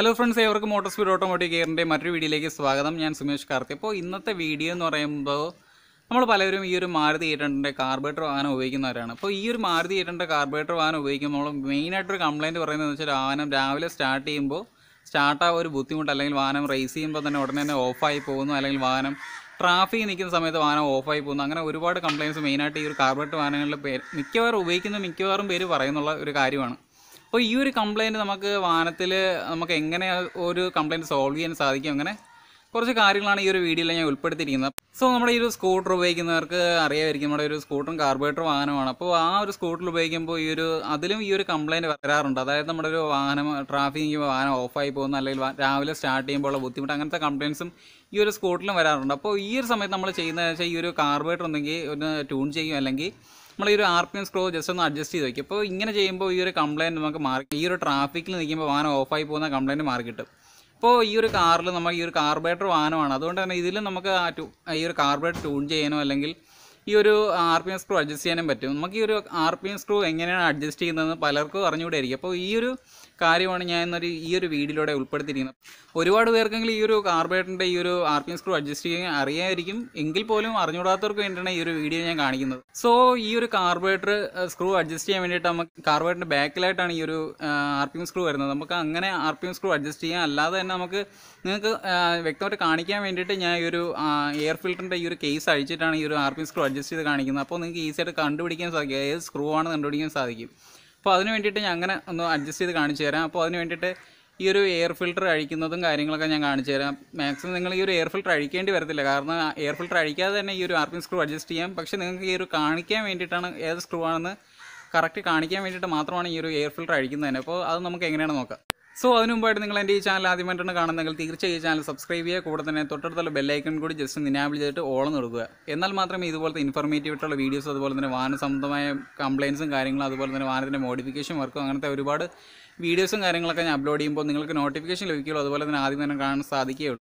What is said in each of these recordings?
hello friends ഏവർക്ക് motor speed automotive കെയറിൻ്റെ മറ്റൊരു വീഡിയോയിലേക്ക് സ്വാഗതം ഞാൻ സുമേഷ് കാർത്തി അപ്പോൾ ഇന്നത്തെ വീഡിയോ എന്ന് പറയുമ്പോൾ നമ്മൾ പലരും ഈ ഒരു മാരുതി എയ്റ്റണ്ടിൻ്റെ കാർബറേറ്റർ വാഹനം ഉപയോഗിക്കുന്നവരാണ് അപ്പോൾ ഈ ഒരു മാരുതി എയ്റ്റണ്ടിൻ്റെ കാർബറേറ്റർ വാഹനം ഉപയോഗിക്കുമ്പോൾ നമ്മൾ മെയിനായിട്ടൊരു കംപ്ലയിൻറ്റ് പറയുന്നത് വെച്ചാൽ വാഹനം രാവിലെ സ്റ്റാർട്ട് ചെയ്യുമ്പോൾ സ്റ്റാർട്ടാകാൻ ഒരു ബുദ്ധിമുട്ട് അല്ലെങ്കിൽ വാഹനം റേസ് ചെയ്യുമ്പോൾ തന്നെ ഉടനെ തന്നെ ഓഫായി പോകുന്നു അല്ലെങ്കിൽ വാഹനം ട്രാഫിക് നിൽക്കുന്ന സമയത്ത് വാഹനം ഓഫായി പോകുന്നു അങ്ങനെ ഒരുപാട് കംപ്ലയിൻറ്റ്സ് മെയിനായിട്ട് ഈ ഒരു കാർബറേറ്റർ വാഹനങ്ങളിൽ പേര് മിക്കവാറും ഉപയോഗിക്കുന്ന മിക്കവാറും പേര് പറയുന്നുള്ള ഒരു കാര്യമാണ് അപ്പോൾ ഈ ഒരു കംപ്ലയിൻറ്റ് നമുക്ക് വാഹനത്തിൽ നമുക്ക് എങ്ങനെ ഒരു കംപ്ലയിൻറ്റ് സോൾവ് ചെയ്യാൻ സാധിക്കും അങ്ങനെ കുറച്ച് കാര്യങ്ങളാണ് ഈ ഒരു വീഡിയോയിൽ ഞാൻ ഉൾപ്പെടുത്തിയിരിക്കുന്നത് സോ നമ്മുടെ ഈ ഒരു സ്കൂട്ടർ ഉപയോഗിക്കുന്നവർക്ക് അറിയാമായിരിക്കും നമ്മുടെ ഒരു സ്കൂട്ടറും കാർബറേറ്റർ വാഹനമാണ് അപ്പോൾ ആ ഒരു സ്കൂട്ടർ ഉപയോഗിക്കുമ്പോൾ ഈ ഒരു അതിലും ഈ ഒരു കംപ്ലയിൻറ്റ് വരാറുണ്ട് അതായത് നമ്മുടെ ഒരു വാഹനം ട്രാഫിക് ചെയ്യുമ്പോൾ വാഹനം ഓഫായി പോകുന്നു അല്ലെങ്കിൽ വാ- രാവിലെ സ്റ്റാർട്ട് ചെയ്യുമ്പോൾ ഉള്ള ബുദ്ധിമുട്ട് അങ്ങനത്തെ കംപ്ലയിൻസും ഈ ഒരു സ്കൂട്ടറിലും വരാറുണ്ട് അപ്പോൾ ഈ ഒരു സമയത്ത് നമ്മൾ ചെയ്യുന്നത് വെച്ചാൽ ഈ ഒരു കാർബറേറ്റർ ഉണ്ടെങ്കിൽ ഒന്ന് ട്യൂൺ ചെയ്യും അല്ലെങ്കിൽ നമ്മൾ ഈ ഒരു R P M screw just ഒന്ന് അഡ്ജസ്റ്റ് ചെയ്ത് വയ്ക്കും അപ്പോൾ ഇങ്ങനെ ചെയ്യുമ്പോൾ ഈ ഒരു കംപ്ലയിൻറ്റ് നമുക്ക് മാറി ഈ ഒരു ട്രാഫിക്കിൽ നിൽക്കുമ്പോൾ വാഹനം ഓഫായി പോകുന്ന കംപ്ലയിൻറ്റ് മാറി കിട്ടും അപ്പോൾ ഈ ഒരു കാറിൽ നമ്മൾ ഈ ഒരു കാർബറേറ്റർ വാഹനമാണ് അതുകൊണ്ട് തന്നെ ഇതിൽ നമുക്ക് ആ ടു ഈ ഒരു കാർബറേറ്റർ ട്യൂൺ ചെയ്യാനോ അല്ലെങ്കിൽ ഈ ഒരു R P M screw adjust ചെയ്യാനും പറ്റും നമുക്ക് ഈ ഒരു ആർ പി എം സ്ക്രൂ എങ്ങനെയാണ് അഡ്ജസ്റ്റ് ചെയ്യുന്നതെന്ന് പലർക്കും അറിഞ്ഞുകൂടായിരിക്കും അപ്പോൾ ഈ ഒരു കാര്യമാണ് ഞാൻ ഇന്നൊരു ഈ ഒരു വീഡിയോയിലൂടെ ഉൾപ്പെടുത്തിയിരിക്കുന്നത് ഒരുപാട് പേർക്കെങ്കിലും ഈ ഒരു കാർബറേറ്ററിൻ്റെ ഈ ഒരു R P M screw adjust ചെയ്യാൻ അറിയാമായിരിക്കും എങ്കിൽ പോലും അറിഞ്ഞുകൂടാത്തവർക്ക് വേണ്ടിയാണ് ഈ ഒരു വീഡിയോ ഞാൻ കാണിക്കുന്നത് സോ ഈ ഒരു കാർബറേറ്റർ സ്ക്രൂ അഡ്ജസ്റ്റ് ചെയ്യാൻ വേണ്ടിയിട്ട് നമുക്ക് കാർബറേറ്ററിൻ്റെ ബാക്കിലായിട്ടാണ് ഈ ഒരു ആർ പി എം സ്ക്രൂ വരുന്നത് നമുക്ക് അങ്ങനെ R P M screw adjust ചെയ്യാം അല്ലാതെ തന്നെ നമുക്ക് നിങ്ങൾക്ക് ആ, വ്യക്തമായിട്ട് കാണിക്കാൻ വേണ്ടിയിട്ട് ഞാൻ ഈ ഒരു എയർ ഫിൽറ്ററിൻ്റെ ഈ ഒരു കേസ് അഴിച്ചിട്ടാണ് ഈ ഒരു R P M screw adjust ചെയ്ത് കാണിക്കുന്നത് അപ്പോൾ നിങ്ങൾക്ക് ഈസി ആയിട്ട് കണ്ടുപിടിക്കാൻ സാധിക്കും ഏത് സ്ക്രൂ ആണ് കണ്ടുപിടിക്കാൻ സാധിക്കും അപ്പോൾ അതിന് വേണ്ടിയിട്ട് ഞാൻ അങ്ങനെ ഒന്ന് അഡ്ജസ്റ്റ് ചെയ്ത് കാണിച്ചു തരാം അപ്പോൾ അതിന് വേണ്ടിയിട്ട് ഈ ഒരു എയർ ഫിൽറ്റർ അഴിക്കുന്നതും കാര്യങ്ങളൊക്കെ ഞാൻ കാണിച്ചു തരാം മാക്സിമം നിങ്ങൾ ഈ ഒരു എയർ ഫിൽറ്റർ അഴിക്കേണ്ടി വരത്തില്ല കാരണം എയർ ഫിൽറ്റർ അഴിക്കാതെ തന്നെ ഈ ഒരു R P M screw adjust ചെയ്യാം പക്ഷേ നിങ്ങൾക്ക് ഈ ഒരു കാണിക്കാൻ വേണ്ടിയിട്ടാണ് ഏത് സ്ക്രൂ ആണെന്ന് കറക്റ്റ് കാണിക്കാൻ വേണ്ടിയിട്ട് മാത്രമാണ് ഈ ഒരു എയർ ഫിൽറ്റർ അഴിക്കുന്നത് തന്നെ അപ്പോൾ അത് നമുക്ക് എങ്ങനെയാണ് നോക്കാം സോ അതിന് മുമ്പായിട്ട് നിങ്ങൾ എൻ്റെ ഈ ചാനൽ ആദ്യമായിട്ടാണ് കാണുന്നെങ്കിൽ തീർച്ചയായും ഈ ചാനൽ സബ്സ്ക്രൈബ് ചെയ്യുക കൂടെ തന്നെ തൊട്ടടുത്തുള്ള ബെല്ലൈക്കൺ കൂടി ജസ്റ്റ് ഒന്ന് ഇനാബിൾ ചെയ്തിട്ട് ഓളം കൊടുക്കുക എന്നാൽ മാത്രമേ ഇതുപോലത്തെ ഇൻഫർമേറ്റീവ് ആയിട്ടുള്ള വീഡിയോസ് അതുപോലെ തന്നെ വാഹന സംബന്ധമായ കംപ്ലയിൻസും കാര്യങ്ങളും അതുപോലെ തന്നെ വാഹനത്തിൻ്റെ മോഡിഫിക്കേഷൻ വർക്കും അങ്ങനത്തെ ഒരുപാട് വീഡിയോസും കാര്യങ്ങളൊക്കെ ഞാൻ അപ്ലോഡ് ചെയ്യുമ്പോൾ നിങ്ങൾക്ക് നോട്ടിഫിക്കേഷൻ ലഭിക്കുകയുള്ളൂ അതുപോലെ തന്നെ ആദ്യം തന്നെ കാണാൻ സാധിക്കുകയുള്ളൂ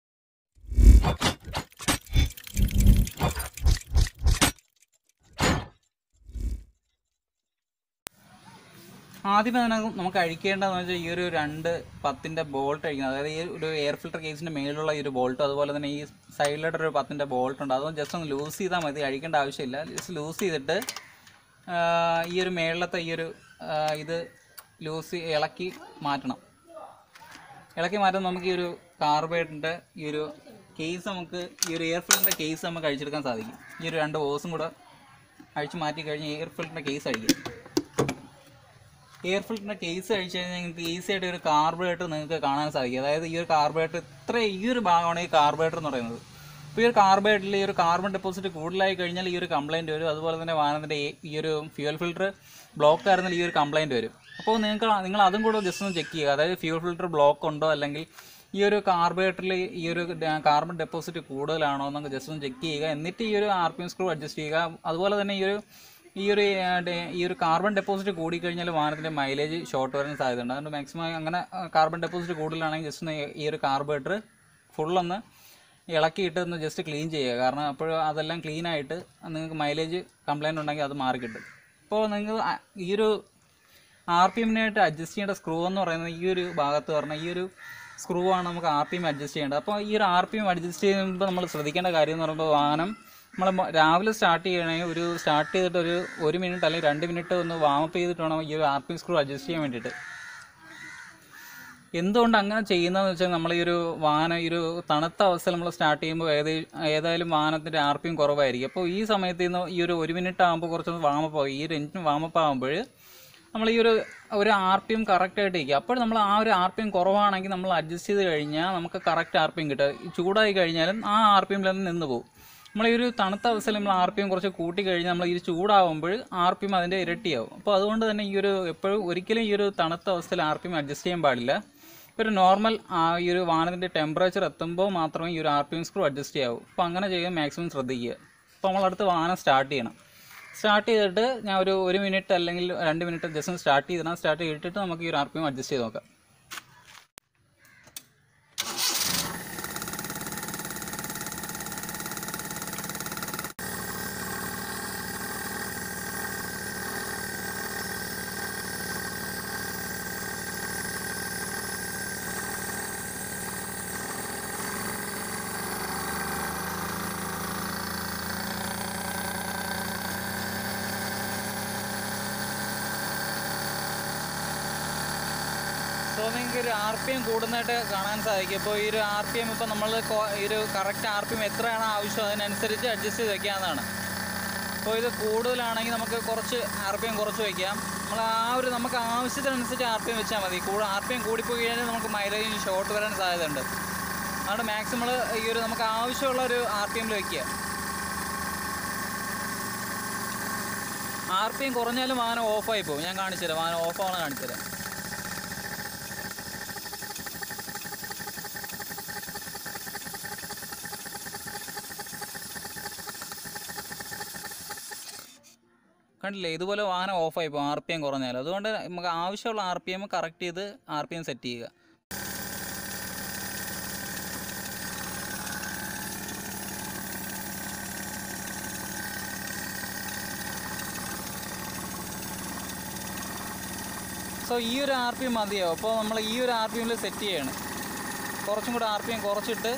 ആദ്യമേ തന്നെ നമുക്ക് അഴിക്കേണ്ടതെന്ന് വെച്ചാൽ ഈ ഒരു രണ്ട് പത്തിൻ്റെ ബോൾട്ട് അഴിക്കുന്നത് അതായത് ഈ ഒരു എയർ ഫിൽറ്റർ കേസിൻ്റെ മേളിലുള്ള ഈ ഒരു ബോൾട്ട് അതുപോലെ തന്നെ ഈ സൈഡിലായിട്ട് ഒരു പത്തിൻ്റെ ബോൾട്ട് ഉണ്ട് അതൊന്ന് ജസ്റ്റ് ഒന്ന് ലൂസ് ചെയ്താൽ മതി അഴിക്കേണ്ട ആവശ്യമില്ല ജസ്റ്റ് ലൂസ് ചെയ്തിട്ട് ആ, ഈ ഒരു മേളിലത്തെ ഈ ഒരു ആ, ഇത് ലൂസ് ഇളക്കി മാറ്റണം ഇളക്കി മാറ്റാൻ നമുക്ക് ഈ ഒരു കാർബേറ്റിൻ്റെ ഈ ഒരു കേസ് നമുക്ക് ഈ ഒരു എയർ ഫിൽറ്ററിൻ്റെ കേസ് നമുക്ക് അഴിച്ചെടുക്കാൻ സാധിക്കും ഈ ഒരു രണ്ട് ഓസും കൂടെ അഴിച്ച് മാറ്റി കഴിഞ്ഞ് എയർ ഫിൽറ്ററിൻ്റെ കേസ് അഴിക്കും എയർ ഫിൽറ്ററിൻ്റെ കേസ് അഴിച്ച് കഴിഞ്ഞാൽ നിങ്ങൾക്ക് ഈസി ആയിട്ട് ഒരു കാർബറേറ്റർ നിങ്ങൾക്ക് കാണാൻ സാധിക്കും അതായത് ഈ ഒരു കാർബറേറ്റർ ഇത്ര ഈ ഒരു ഭാഗമാണ് ഈ കാർബറേറ്റർ എന്ന് പറയുന്നത് ഇപ്പോൾ ഈ ഒരു കാർബറേറ്ററിൽ ഈ ഒരു കാർബൺ ഡെപ്പോസിറ്റ് കൂടുതലായി കഴിഞ്ഞാൽ ഈ ഒരു കംപ്ലയിൻറ്റ് വരും അതുപോലെ തന്നെ വാഹനത്തിൻ്റെ ഈ- ഈ ഒരു ഫ്യൂൽ ഫിൽറ്റർ ബ്ലോക്ക് ആയിരുന്നാൽ ഈ ഒരു കംപ്ലയിൻറ്റ് വരും അപ്പോൾ നിങ്ങൾക്ക് നിങ്ങൾ അതും കൂടെ ജസ്റ്റ് ഒന്ന് ചെക്ക് ചെയ്യുക അതായത് ഫ്യൂൽ ഫിൽറ്റർ ബ്ലോക്ക് ഉണ്ടോ അല്ലെങ്കിൽ ഈ ഒരു കാർബറേറ്ററിൽ ഈ ഒരു കാർബൺ ഡെപ്പോസിറ്റ് കൂടുതലാണോ എന്നൊക്കെ ജസ്റ്റ് ഒന്ന് ചെക്ക് ചെയ്യുക എന്നിട്ട് ഈ ഒരു R P M screw adjust ചെയ്യുക അതുപോലെ തന്നെ ഈ ഒരു ഈ ഒരു ആ, ഡെ- ഈ ഒരു കാർബൺ ഡെപ്പോസിറ്റ് കൂടിക്കഴിഞ്ഞാൽ വാഹനത്തിൻ്റെ മൈലേജ് ഷോർട്ട് വരാൻ സാധ്യതയുണ്ട് അതുകൊണ്ട് മാക്സിമം അങ്ങനെ ആ, കാർബൺ ഡെപ്പോസിറ്റ് കൂടുതലാണെങ്കിൽ ജസ്റ്റ് ഒന്ന് ഈ ഒരു കാർബറേറ്റർ ഫുള്ളൊന്ന് ഇളക്കിയിട്ട് ഒന്ന് ജസ്റ്റ് ക്ലീൻ ചെയ്യുക കാരണം അപ്പോൾ അതെല്ലാം ക്ലീൻ ആയിട്ട് നിങ്ങൾക്ക് മൈലേജ് കംപ്ലൈൻറ്റ് ഉണ്ടെങ്കിൽ അത് മാറി കിട്ടും അപ്പോൾ നിങ്ങൾ ആ- ഈ ഒരു ആർ പി എമ്മിനായിട്ട് അഡ്ജസ്റ്റ് ചെയ്യേണ്ട സ്ക്രൂ എന്ന് പറയുന്നത് ഈ ഒരു ഭാഗത്ത് പറഞ്ഞാൽ ഈ ഒരു സ്ക്രൂ ആണ് നമുക്ക് ആർ പി എം അഡ്ജസ്റ്റ് ചെയ്യേണ്ടത് അപ്പോൾ ഈ ഒരു ആർ പി എം അഡ്ജസ്റ്റ് ചെയ്യുമ്പോൾ നമ്മൾ ശ്രദ്ധിക്കേണ്ട കാര്യം എന്ന് പറയുമ്പോൾ വാഹനം നമ്മൾ രാവിലെ സ്റ്റാർട്ട് ചെയ്യണമെങ്കിൽ ഒരു സ്റ്റാർട്ട് ചെയ്തിട്ട് ഒരു ഒരു മിനിറ്റ് അല്ലെങ്കിൽ രണ്ട് മിനിറ്റ് ഒന്ന് വാമപ്പ് ചെയ്തിട്ട് വേണം ഈ ഒരു R P M screw adjust ചെയ്യാൻ വേണ്ടിയിട്ട് എന്തുകൊണ്ട് അങ്ങനെ ചെയ്യുന്നതെന്ന് വെച്ചാൽ നമ്മൾ ഈ ഒരു വാഹനം ഈ ഒരു തണുത്ത അവസ്ഥയിൽ നമ്മൾ സ്റ്റാർട്ട് ചെയ്യുമ്പോൾ ഏത് ഏതായാലും വാഹനത്തിൻ്റെ ആർ പി എം കുറവായിരിക്കും അപ്പോൾ ഈ സമയത്ത് നിന്ന് ഈ ഒരു ഒരു മിനിറ്റ് ആകുമ്പോൾ കുറച്ചൊന്ന് വാമപ്പ് ആകും ഈ ഒരു എഞ്ചിൻ വാമപ്പ് ആകുമ്പോൾ നമ്മൾ ഈ ഒരു ഒരു ആർ പി എം കറക്റ്റായിട്ട് ഇരിക്കും അപ്പോൾ നമ്മൾ ആ ഒരു ആർ പി എം കുറവാണെങ്കിൽ നമ്മൾ അഡ്ജസ്റ്റ് ചെയ്ത് കഴിഞ്ഞാൽ നമുക്ക് കറക്റ്റ് ആർ പി എം കിട്ടുക ഈ ചൂടായി കഴിഞ്ഞാലും ആ ആർ പി എമ്മിൽ നിന്ന് പോകും നമ്മൾ ഈ ഒരു തണുത്ത അവസ്ഥയിൽ നമ്മൾ ആർ പി എം കുറച്ച് കൂട്ടി കഴിഞ്ഞാൽ നമ്മൾ ഈ ഒരു ചൂടാകുമ്പോൾ ആർ പി എം അതിൻ്റെ ഇരട്ടിയാവും അപ്പോൾ അതുകൊണ്ട് തന്നെ ഈ ഒരു എപ്പോഴും ഒരിക്കലും ഈ ഒരു തണുത്ത അവസ്ഥയിൽ ആർ പി എം അഡ്ജസ്റ്റ് ചെയ്യാൻ പാടില്ല ഒരു നോർമൽ ആ ഈ ഒരു വാഹനത്തിൻ്റെ ടെമ്പറേച്ചർ എത്തുമ്പോൾ മാത്രമേ ഈ ഒരു R P M screw adjust ചെയ്യാവൂ അപ്പോൾ അങ്ങനെ ചെയ്യാൻ മാക്സിമം ശ്രദ്ധിക്കുക അപ്പോൾ നമ്മളടുത്ത് വാഹനം സ്റ്റാർട്ട് ചെയ്യണം സ്റ്റാർട്ട് ചെയ്തിട്ട് ഞാൻ ഒരു ഒരു മിനിറ്റ് അല്ലെങ്കിൽ രണ്ട് മിനിറ്റ് ജസ്റ്റ് ഒന്ന് സ്റ്റാർട്ട് ചെയ്തിടാം സ്റ്റാർട്ട് ചെയ്തിട്ട് നമുക്ക് ഈ ഒരു ആർ പി എം അഡ്ജസ്റ്റ് ചെയ്ത് നോക്കാം നിങ്ങൾക്ക് ഒരു ആർ പി എം കൂടുന്നതായിട്ട് കാണാൻ സാധിക്കും ഇപ്പോൾ ഈ ഒരു ആർ പി എം ഇപ്പോൾ നമ്മൾ ഈ ഒരു കറക്റ്റ് ആർ പി എം എത്രയാണ് ആവശ്യം അതിനനുസരിച്ച് അഡ്ജസ്റ്റ് ചെയ്ത് വെക്കാവുന്നതാണ് അപ്പോൾ ഇത് കൂടുതലാണെങ്കിൽ നമുക്ക് കുറച്ച് ആർ പി എം കുറച്ച് വയ്ക്കാം നമ്മൾ ആ ഒരു നമുക്ക് ആവശ്യത്തിനനുസരിച്ച് ആർ പി എം വെച്ചാൽ മതി കൂടുതൽ ആർ പി എം കൂടിപ്പോയി കഴിഞ്ഞാൽ നമുക്ക് മൈലേജിന് ഷോർട്ട് വരാൻ സാധ്യതയുണ്ട് അതുകൊണ്ട് മാക്സിമം ഈ ഒരു നമുക്ക് ആവശ്യമുള്ള ഒരു ആർ പി എമ്മിൽ വയ്ക്കുക ആർ പി എം കുറഞ്ഞാലും വാഹനം ഓഫായി പോകും ഞാൻ കാണിച്ചുതരാം വാഹനം ഓഫാണ് കാണിച്ചുതരാം കണ്ടില്ലേ ഇതുപോലെ വാഹനം ഓഫായി പോകും ആർ പി എം കുറഞ്ഞാൽ അതുകൊണ്ട് നമുക്ക് ആവശ്യമുള്ള ആർ പി എം കറക്റ്റ് ചെയ്ത് ആർ പി എം സെറ്റ് ചെയ്യുക സോ ഈ ഒരു ആർ പി എം മതിയോ അപ്പോൾ നമ്മൾ ഈ ഒരു ആർ പി എമ്മിൽ സെറ്റ് ചെയ്യണം കുറച്ചും കൂടെ ആർ പി എം കുറച്ചിട്ട്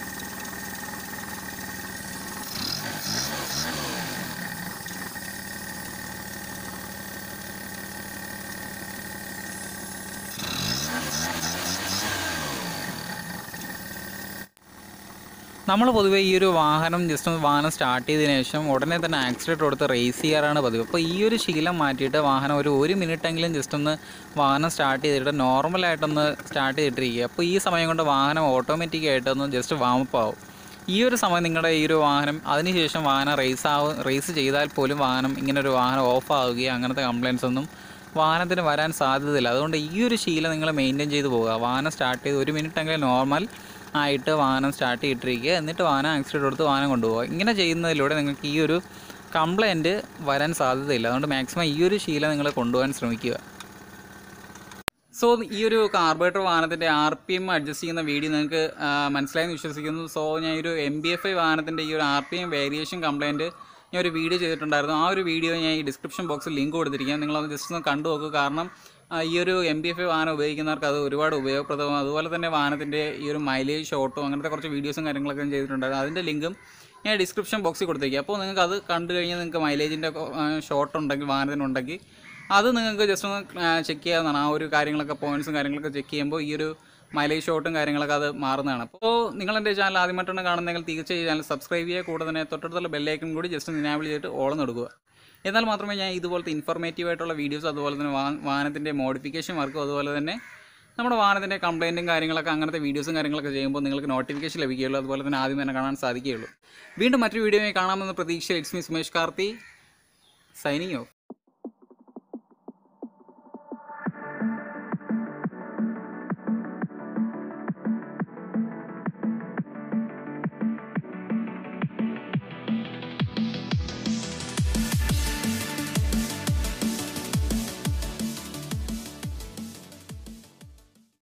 നമ്മൾ പൊതുവേ ഈ ഒരു വാഹനം ജസ്റ്റ് ഒന്ന് വാഹനം സ്റ്റാർട്ട് ചെയ്തതിന് ശേഷം ഉടനെ തന്നെ ആക്സിഡൻറ്റ് കൊടുത്ത് റേസ് ചെയ്യാറാണ് പതിവ് അപ്പോൾ ഈ ഒരു ശീലം മാറ്റിയിട്ട് വാഹനം ഒരു ഒരു മിനിറ്റെങ്കിലും ജസ്റ്റ് ഒന്ന് വാഹനം സ്റ്റാർട്ട് ചെയ്തിട്ട് നോർമലായിട്ടൊന്ന് സ്റ്റാർട്ട് ചെയ്തിട്ടിരിക്കുക അപ്പോൾ ഈ സമയം കൊണ്ട് വാഹനം ഓട്ടോമാറ്റിക്കായിട്ടൊന്ന് ജസ്റ്റ് വാമപ്പ് ആവും ഈ ഒരു സമയം നിങ്ങളുടെ ഈ ഒരു വാഹനം അതിനുശേഷം വാഹനം റേസ് ആവും റേസ് ചെയ്താൽ പോലും വാഹനം ഇങ്ങനെ ഒരു വാഹനം ഓഫ് ആവുകയോ അങ്ങനത്തെ കംപ്ലയിൻസ് ഒന്നും വാഹനത്തിന് വരാൻ സാധ്യതയില്ല അതുകൊണ്ട് ഈ ഒരു ശീലം നിങ്ങൾ മെയിൻറ്റെയിൻ ചെയ്ത് പോകുക വാഹനം സ്റ്റാർട്ട് ചെയ്ത് ഒരു മിനിറ്റെങ്കിലും നോർമൽ ആയിട്ട് വാഹനം സ്റ്റാർട്ട് ചെയ്തിട്ടിരിക്കുക എന്നിട്ട് വാഹനം ആക്സിഡൻറ്റ് കൊടുത്ത് വാഹനം കൊണ്ടുപോകുക ഇങ്ങനെ ചെയ്യുന്നതിലൂടെ നിങ്ങൾക്ക് ഈ ഒരു കംപ്ലയിൻറ്റ് വരാൻ സാധ്യതയില്ല അതുകൊണ്ട് മാക്സിമം ഈ ഒരു ശീലം നിങ്ങൾ കൊണ്ടുപോകാൻ ശ്രമിക്കുക സോ ഈ ഒരു കാർബറേറ്റർ വാഹനത്തിൻ്റെ ആർ പി എം അഡ്ജസ്റ്റ് ചെയ്യുന്ന വീഡിയോ നിങ്ങൾക്ക് ആ, മനസ്സിലായെന്ന് വിശ്വസിക്കുന്നു സോ ഞാൻ ഈ ഒരു എം ബി എഫ് ഐ വാഹനത്തിൻ്റെ ഈ ഒരു R P M variation complaint ഞാൻ ഒരു വീഡിയോ ചെയ്തിട്ടുണ്ടായിരുന്നു ആ ഒരു വീഡിയോ ഞാൻ ഈ ഡിസ്ക്രിപ്ഷൻ ബോക്സിൽ ലിങ്ക് കൊടുത്തിരിക്കാം നിങ്ങളത് ജസ്റ്റ് ഒന്ന് കണ്ടു നോക്കുക കാരണം ആ, ഈ ഒരു എം ബി എഫ് ഐ വാഹനം ഉപയോഗിക്കുന്നവർക്ക് അത് ഒരുപാട് ഉപയോഗപ്രദവും അതുപോലെ തന്നെ വാഹനത്തിൻ്റെ ഈ ഒരു മൈലേജ് ഷോട്ടും അങ്ങനത്തെ കുറച്ച് വീഡിയോസും കാര്യങ്ങളൊക്കെ ഞാൻ ചെയ്തിട്ടുണ്ടായിരുന്നു അതിൻ്റെ ലിങ്കും ഞാൻ ഡിസ്ക്രിപ്ഷൻ ബോക്സിൽ കൊടുത്തേക്കാം അപ്പോൾ നിങ്ങൾക്ക് അത് കണ്ടു കഴിഞ്ഞാൽ നിങ്ങൾക്ക് മൈലേജിൻ്റെ ഷോർട്ട് ഉണ്ടെങ്കിൽ വാഹനത്തിനുണ്ടെങ്കിൽ അത് നിങ്ങൾക്ക് ജസ്റ്റ് ഒന്ന് ചെക്ക് ചെയ്യാവുന്നതാണ് ആ ഒരു കാര്യങ്ങളൊക്കെ പോയിന്റ്സും കാര്യങ്ങളൊക്കെ ചെക്ക് ചെയ്യുമ്പോൾ ഈ ഒരു മൈലേജ് ഷോട്ടും കാര്യങ്ങളൊക്കെ അത് മാറുന്നതാണ് അപ്പോൾ നിങ്ങൾ എൻ്റെ ചാനൽ ആദ്യമായിട്ടാണ് കാണുന്നതെങ്കിൽ തീർച്ചയായും ചാനൽ സബ്സ്ക്രൈബ് ചെയ്യുക കൂടെ തന്നെ തൊട്ടടുത്തുള്ള ബെല്ലൈക്കൺ കൂടി ജസ്റ്റ് ഒന്ന് ഇനാബിൾ ചെയ്തിട്ട് ഓളം എടുക്കുക എന്നാൽ മാത്രമേ ഞാൻ ഇതുപോലത്തെ ഇൻഫോർമേറ്റീവ് ആയിട്ടുള്ള വീഡിയോസ് അതുപോലെ തന്നെ വാ- വാഹനത്തിൻ്റെ മോഡിഫിക്കേഷൻ വർക്കും അതുപോലെ തന്നെ നമ്മുടെ വാഹനത്തിൻ്റെ കംപ്ലയിൻറ്റും കാര്യങ്ങളൊക്കെ അങ്ങനത്തെ വീഡിയോസും കാര്യങ്ങളൊക്കെ ചെയ്യുമ്പോൾ നിങ്ങൾക്ക് നോട്ടിഫിക്കേഷൻ ലഭിക്കുകയുള്ളൂ അതുപോലെ തന്നെ ആദ്യം തന്നെ കാണാൻ സാധിക്കുകയുള്ളൂ വീണ്ടും മറ്റൊരു വീഡിയോയിൽ കാണാമെന്ന പ്രതീക്ഷ it's me Sumesh Karthi signing of